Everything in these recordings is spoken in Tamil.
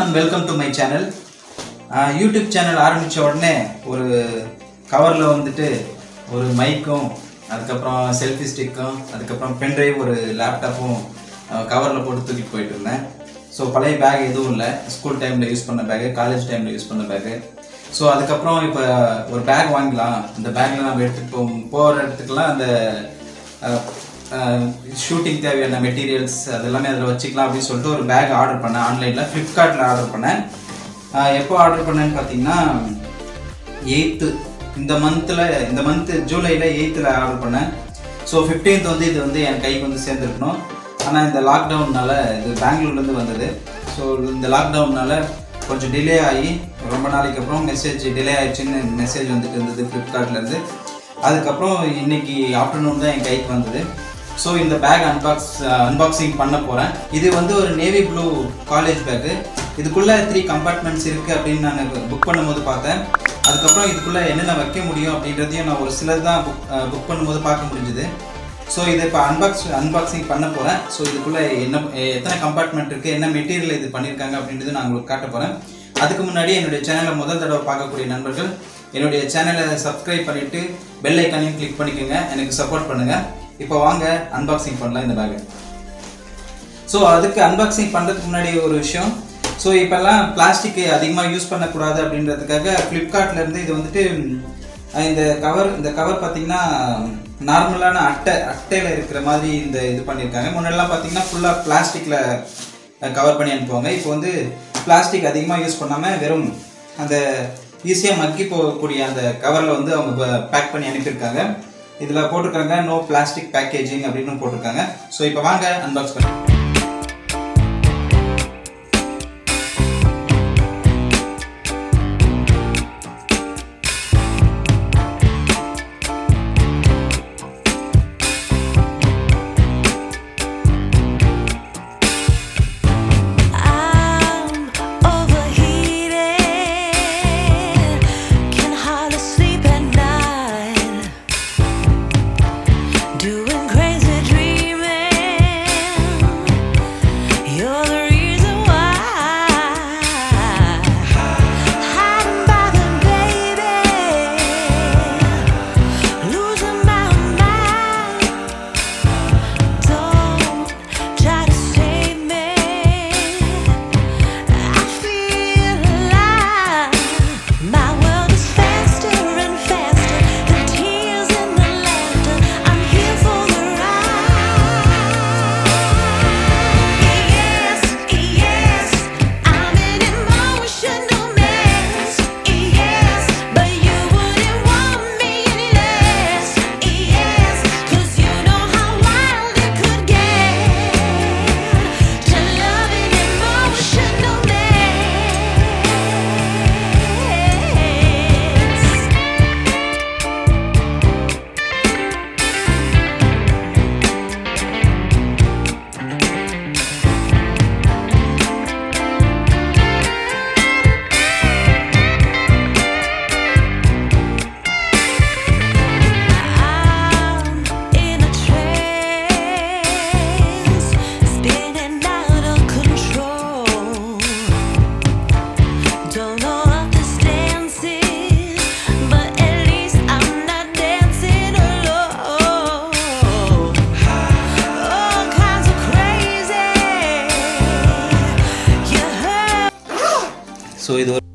And welcome to my channel YouTube channel ஆரம்பித்த உடனே ஒரு கவரில் வந்துட்டு ஒரு மைக்கும் அதுக்கப்புறம் செல்ஃபி ஸ்டிக்கும் அதுக்கப்புறம் பென்ட்ரைவ் ஒரு லேப்டாப்பும் கவரில் போட்டு தூக்கிட்டு போயிட்டு இருந்தேன் ஸோ பழைய பேக் எதுவும் இல்லை ஸ்கூல் டைமில் யூஸ் பண்ண பேக்கு காலேஜ் டைமில் யூஸ் பண்ண பேக்கு ஸோ அதுக்கப்புறம் இப்போ ஒரு பேக் வாங்கலாம் அந்த பேக்கில் நம்ம எடுத்துகிட்டு போ போகிற இடத்துக்குலாம் அந்த ஷூட்டிங் தேவையான மெட்டீரியல்ஸ் அதெல்லாமே அதில் வச்சுக்கலாம் அப்படின்னு சொல்லிட்டு ஒரு பேக் ஆர்டர் பண்ணேன் ஆன்லைனில் ஃப்ளிப்கார்ட்டில் ஆர்டர் பண்ணேன் ஆஹ் எப்போ ஆர்டர் பண்ணேன்னு பார்த்தீங்கன்னா எயித்து இந்த மந்தில் இந்த மந்த்து ஜூலையில் எயித்தில் ஆர்டர் பண்ணேன் ஸோ ஃபிஃப்டீன்த் வந்து இது வந்து என் கைக்கு வந்து சேர்ந்துருக்கணும் ஆனால் இந்த லாக்டவுன்னால இது பெங்களூர்லேருந்து வந்தது ஸோ இந்த லாக்டவுன்னால கொஞ்சம் டிலே ஆகி ரொம்ப நாளைக்கு அப்புறம் மெசேஜ் டிலே ஆயிடுச்சுன்னு மெசேஜ் வந்துட்டு இருந்தது ஃப்ளிப்கார்ட்லேருந்து அதுக்கப்புறம் இன்னைக்கு ஆஃப்டர்நூன் தான் என் கைக்கு வந்தது ஸோ இந்த பேக் அன்பாக்ஸ் அன்பாக்சிங் பண்ண போகிறேன் இது வந்து ஒரு நேவி ப்ளூ காலேஜ் பேக்கு இதுக்குள்ளே த்ரீ கம்பார்ட்மெண்ட்ஸ் இருக்குது அப்படின்னு நான் புக் பண்ணும்போது பார்த்தேன் அதுக்கப்புறம் இதுக்குள்ளே என்னென்ன வைக்க முடியும் அப்படின்றதையும் நான் ஒரு சிலர் தான் புக் புக் பண்ணும்போது பார்க்க முடிஞ்சுது ஸோ இதை இப்போ அன்பாக்ஸ் அன்பாக்சிங் பண்ண போகிறேன் ஸோ இதுக்குள்ளே என்ன எத்தனை கம்பார்ட்மெண்ட் இருக்குது என்ன மெட்டீரியல் இது பண்ணியிருக்காங்க அப்படின்றது நான் உங்களுக்கு காட்ட போகிறேன் அதுக்கு முன்னாடி என்னுடைய சேனலை முதல் தடவை பார்க்கக்கூடிய நண்பர்கள் என்னுடைய சேனலை சப்ஸ்கிரைப் பண்ணிவிட்டு பெல் ஐக்கானையும் கிளிக் பண்ணிக்கோங்க எனக்கு சப்போர்ட் பண்ணுங்கள் இப்போ வாங்க அன்பாக்சிங் பண்ணலாம் இந்த பேக்கை ஸோ அதுக்கு அன்பாக்சிங் பண்ணுறதுக்கு முன்னாடி ஒரு விஷயம் ஸோ இப்போல்லாம் பிளாஸ்டிக் அதிகமாக யூஸ் பண்ணக்கூடாது அப்படின்றதுக்காக ஃப்ளிப்கார்ட்லேருந்து இது வந்துட்டு ம், இந்த கவர் இந்த கவர் பார்த்தீங்கன்னா நார்மலான அட்டை அட்டையில் இருக்கிற மாதிரி இந்த இது பண்ணியிருக்காங்க முன்னெல்லாம் பார்த்தீங்கன்னா ஃபுல்லாக பிளாஸ்டிக்கில் கவர் பண்ணி அனுப்புவாங்க இப்போ வந்து பிளாஸ்டிக் அதிகமாக யூஸ் பண்ணாமல் வெறும் அந்த ஈஸியாக மக்கி போகக்கூடிய அந்த கவரில் வந்து அவங்க பேக் பண்ணி அனுப்பியிருக்காங்க இதில் போட்டிருக்காங்க நோ பிளாஸ்டிக் பேக்கேஜிங் அப்படின்னு போட்டிருக்காங்க ஸோ இப்போ வாங்க அன்பாக்ஸ் பண்ணி I'm overheated, can hardly sleep at night, doing crazy dreaming. You're the reason why. Hiding by the baby, losing my mind. Don't try to save me. I feel alive. My world is faster and faster. The tears and the laughter. I'm here for the ride. Yes, yes, I'm an emotional mess. Yes, but you wouldn't want me any less. Yes, 'cause you know how wild it could get to love an emotional mess. I'm in a trance, spinning out of control. Don't know what this dance is, but at least I'm not dancing alone. All kinds of crazy. You heard. So இது ஒரு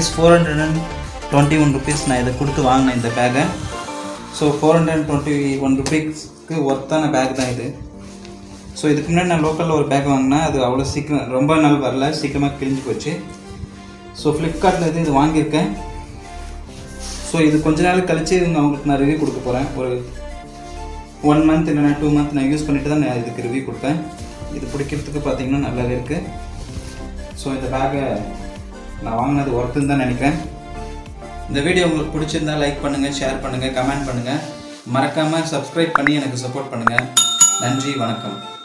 rupees four hundred and twenty one rupees நான் இதை கொடுத்து வாங்கினேன் இந்த பேக்கை so four hundred and twenty one ருபீஸ்க்கு ஒர்த்தான பேக் தான் இது ஸோ இதுக்கு முன்னாடி நான் லோக்கலில் ஒரு பேக் வாங்கினேன் அது அவ்வளோ சீக்கிரம் ரொம்ப நாள் வரல சீக்கிரமாக கிழிஞ்சு போச்சு ஸோ ஃப்ளிப்கார்ட்டில் இது இது வாங்கியிருக்கேன் ஸோ இது கொஞ்ச நாள் கழிச்சு இவங்க அவங்களுக்கு நான் ரிவ்யூ கொடுக்க போகிறேன் ஒரு ஒன் மந்த் இல்லைனா டூ மந்த் நான் யூஸ் பண்ணிட்டு தான் நான் இதுக்கு ரிவ்யூ கொடுப்பேன் இது பிடிக்கிறதுக்கு பார்த்தீங்கன்னா நல்லாவே இருக்குது ஸோ இந்த பேக்கை நான் வாங்கினது ஒர்த்துன்னு தான் நினைக்கிறேன் இந்த வீடியோ உங்களுக்கு பிடிச்சிருந்தா லைக் பண்ணுங்கள் ஷேர் பண்ணுங்கள் கமெண்ட் பண்ணுங்கள் மறக்காமல் சப்ஸ்கிரைப் பண்ணி எனக்கு சப்போர்ட் பண்ணுங்கள் நன்றி வணக்கம்